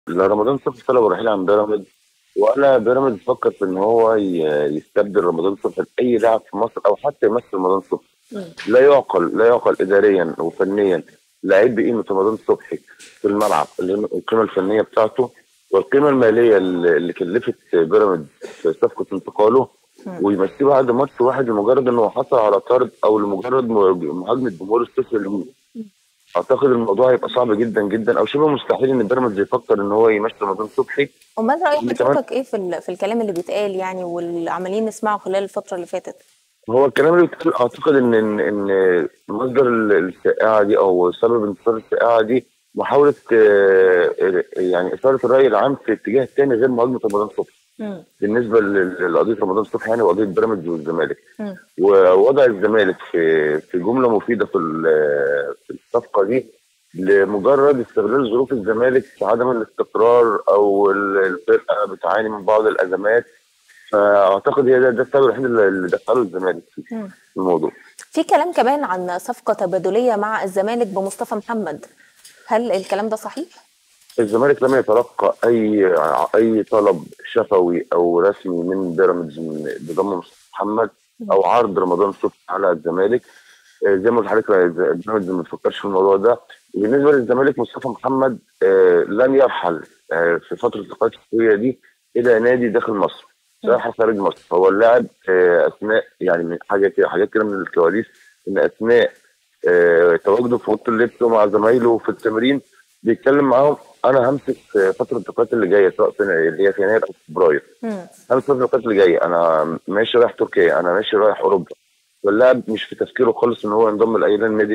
لا رمضان صبحي طلب الرحيل عن بيراميدز ولا بيراميدز فكر في ان هو ي- يستبدل رمضان صبحي باي لاعب في مصر او حتى يمثل رمضان صبحي لا يعقل لا يعقل اداريا وفنيا لعيب بقيمه رمضان صبحي في الملعب اللي هي القيمه الفنيه بتاعته والقيمه الماليه اللي اللي كلفت بيراميدز في صفقه انتقاله ويمثله بعد ماتش واحد لمجرد انه حصل على طرد او لمجرد مهاجمه جمهور الصفر ليه اعتقد الموضوع هيبقى صعب جدا جدا او شبه مستحيل ان بيراميدز يفكر ان هو يمثل رمضان صبحي امال راي اللي كمان- حضرتك ايه في ال- في الكلام اللي بيتقال يعني واللي عمالين نسمعه خلال الفتره اللي فاتت هو الكلام اللي بيتقال اعتقد ان ان ان مصدر ال- الشائعه دي او سبب انتشار الشائعه دي محاوله آه، يعني اثاره الراي العام في اتجاه تاني غير مهاجمه رمضان صبحي مم. بالنسبه لل- لقضيه رمضان صبحي يعني وقضيه بيراميدز والزمالك مم. ووضع الزمالك في في جمله مفيده في ال- في الصفقه دي لمجرد استغلال ظروف الزمالك في عدم الاستقرار او ال- الفرقه بتعاني من بعض الازمات فاعتقد هي ده, ده السبب الوحيد اللي اللي دخله الزمالك في مم. الموضوع في كلام كمان عن صفقه تبادليه مع الزمالك بمصطفى محمد هل الكلام ده صحيح؟ الزمالك لم يتلقى اي اي طلب شفوي او رسمي من بيراميدز من بضم مصطفى محمد او عرض رمضان صبحي على الزمالك آه، زي ما قلت لحضرتك بيراميدز ما بيفكرش في الموضوع ده بالنسبه للزمالك مصطفى محمد آه، لن يرحل آه، في فتره الانتقالات الشتويه دي الى نادي داخل مصر رايح خارج مصر هو اللاعب آه، اثناء يعني من حاجه كده حاجات كده من الكواليس ان اثناء آه، تواجده في اوضه اللبس ومع زمايله في التمرين بيتكلم معاهم انا همسك آه، فتره الانتقالات اللي جايه سواء في اللي هي في يناير او فبراير مم. همسك فتره الانتقالات اللي جايه انا ماشي رايح تركيا انا ماشي رايح اوروبا واللاعب مش في تفكيره خالص ان هو ينضم لاي نادي